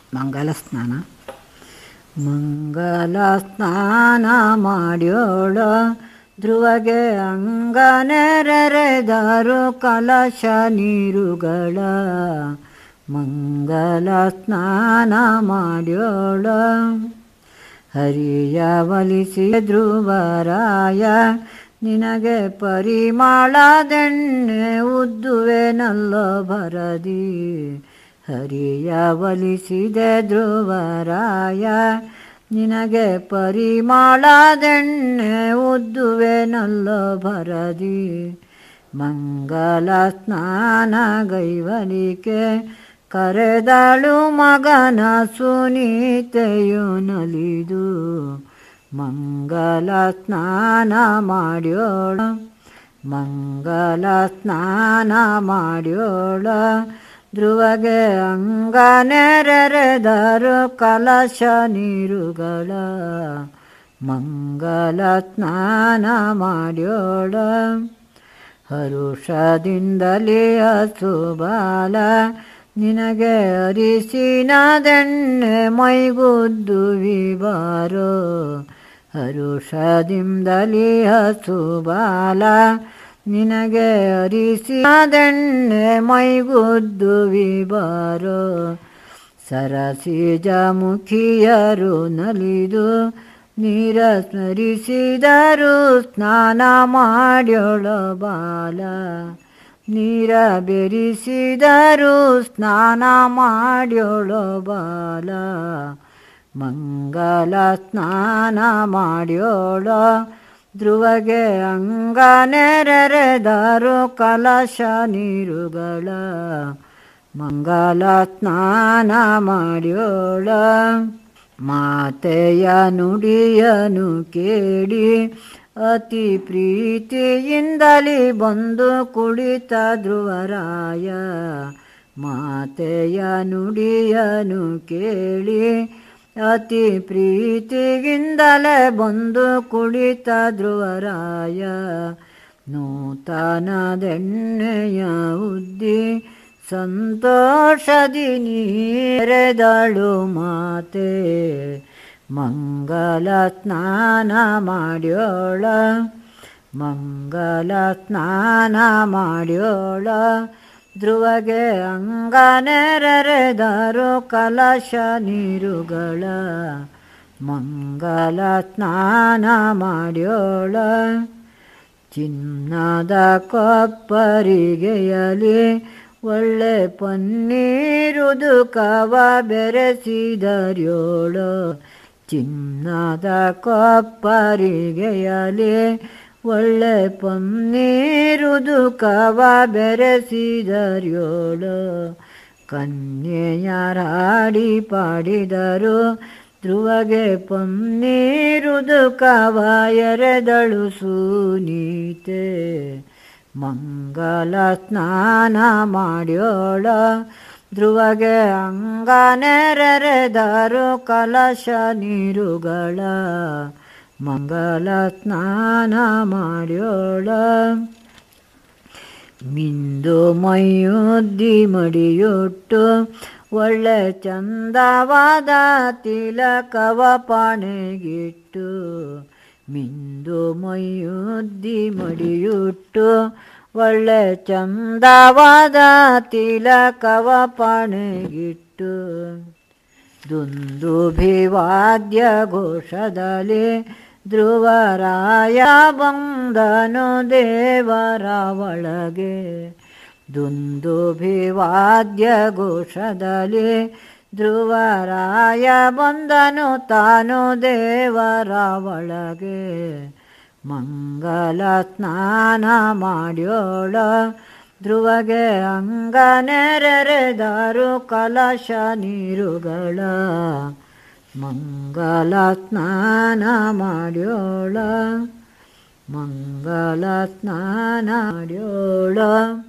ಮಂಗಲ ಸ್ನಾನ ಮಂಗಲ ಸ್ನಾನ ಮಾಡ್ಯೋಳ ಧ್ರುವಗೆ ಅಂಗನೆರೆರೆದರು ಕಲಶ ನೀರುಗಳ ಮಂಗಲ ಸ್ನಾನ ಮಾಡ್ಯೋಳ ಹರಿಯ ಒಲಿಸಿ ಧ್ರುವರಾಯ ನಿನಗೆ ಪರಿಮಳದೆಣ್ಣೆ ಉದ್ದುವೆನಲ್ಲೋ ಭರದಿ ಹರಿಯ ಒಲಿಸಿದೆ ಧ್ರುವರಾಯ ನಿನಗೆ ಪರಿಮಳದೆಣ್ಣೆ ಉದ್ದುವೆನಲ್ಲೋ ಭರದಿ ಮಂಗಲ ಸ್ನಾನ ಗೈವಲಿಕೆ ಕರೆದಳು ಮಗನ ಸುನೀತೆಯು ನಲಿದು ಮಂಗಲ ಸ್ನಾನ ಮಾಡ್ಯೋಳ ಮಂಗಲ ಸ್ನಾನ ಮಾಡ್ಯೋಳ ಧ್ರುವಗೆ ಅಂಗನೆರೆರೆದರು ಕಲಶ ನೀರುಗಳ ಮಂಗಲ ಸ್ನಾನ ಮಾಡ್ಯೋಳ ಹರುಷದಿಂದಲೇ ಹಸುಬಾಲ ನಿನಗೆ ಅರಿಸಿನದೆಣ್ಣೆ ಮೈಗುದ್ದುವಿ ಬಾರೋ ಹರುಷದಿಂದಲೇ ಹಸುಬಾಲ ನಿನಗೆ ಅರಿಸಿನದೆಣ್ಣೆ ಮೈಗುದ್ದುವಿ ಬಾರೋ ಸರಸಿಜ ಮುಖಿಯರು ನಲಿದು ನೀರ ಸ್ಮರಿಸಿದರು ಸ್ನಾನ ಮಾಡ್ಯೋಳ ಬಾಲ ನೀರ ಬೆರೆಸಿದರು ಸ್ನಾನ ಮಾಡ್ಯೋಳೋ ಬಾಲ ಮಂಗಲ ಸ್ನಾನ ಮಾಡ್ಯೋಳೋ ಧ್ರುವಗೆ ಅಂಗನೆರೆರೆದರು ಕಲಶ ನೀರುಗಳ ಮಂಗಲ ಸ್ನಾನ ಮಾಡ್ಯೋಳ ಮಾತೆಯ ನುಡಿಯನು ಕೇಳಿ ಅತಿ ಪ್ರೀತಿಯಿಂದಲಿ ಬಂದು ಕುಳಿತ ಧ್ರುವರಾಯ ಮಾತೆಯ ನುಡಿಯನು ಕೇಳಿ ಅತಿ ಪ್ರೀತಿಗಿಂದಲೇ ಬಂದು ಕುಳಿತ ಧ್ರುವರಾಯ ನೂತನದೆಣ್ಣೆಯ ಉದ್ದಿ ಸಂತೋಷದಿ ನೀರೆದಳು ಮಾತೆ ಮಂಗಲ ಸ್ನಾನ ಮಾಡ್ಯೋಳ ಮಂಗಲ ಸ್ನಾನ ಮಾಡ್ಯೋಳ ಧ್ರುವಗೆ ಅಂಗನೆರೆರೆದರು ಕಲಶ ನೀರುಗಳ ಮಂಗಲ ಸ್ನಾನ ಮಾಡ್ಯೋಳ ಚಿನ್ನದ ಕೊಪ್ಪರಿಗೆಯಲಿ ಒಳ್ಳೆ ಪನ್ನೀರುದು ಕವ ಬೆರೆಸಿದರ್ಯೋಳು ಚಿನ್ನದ ಕೊಪ್ಪರಿಗೆಯಲಿ ಒಳ್ಳೆ ಪನ್ನೀರುದು ಕವ ಬೆರೆಸಿದರ್ಯೋಳು ಕನ್ಯೆಯರಾಡಿ ಪಾಡಿದರು ಧ್ರುವಗೆ ಪನ್ನೀರುದು ಕವ ಎರೆದಳು ಸೂನೀತೆ ಮಂಗಲ ಸ್ನಾನ ಮಾಡ್ಯೋಳ ಧ್ರುವಗೆ ಅಂಗನೆರೆರೆದರು ಕಲಶ ನೀರುಗಳ ಮಂಗಲ ಸ್ನಾನ ಮಾಡ್ಯೋಳ ಮಿಂದು ಮೈಯುದ್ದಿ ಮಡಿಯುಟ್ಟು ಒಳ್ಳೆ ಚಂದವಾದ ತಿಲಕವ ಪಾಣೆಗಿಟ್ಟು ಮಿಂದು ಮೈಯುದ್ದಿ ಮಡಿಯುಟ್ಟು ಒಳ್ಳೆ ಚಂದವಾದ ತಿಲಕವ ಪಾಣೆಗಿಟ್ಟು ದುಂದುಭಿವಾದ್ಯ ಘೋಷದಲ್ಲಿ ಧ್ರುವರಾಯ ಬಂದನು ದೇವರ ಒಳಗೆ ದುಂದುಭಿವಾದ್ಯ ಘೋಷದಲ್ಲಿ ಧ್ರುವರಾಯ ಬಂದನು ತಾನು ದೇವರ ಒಳಗೆ ಮಂಗಲ ಸ್ನಾನ ಮಾಡ್ಯೋಳ ಧ್ರುವಗೆ ಅಂಗನೆರೆರೆದರು ಕಲಶ ನೀರುಗಳ ಮಂಗಲ ಸ್ನಾನ ಮಾಡ್ಯೋಳ ಮಂಗಲ ಸ್ನಾನ ಮಾಡ್ಯೋಳ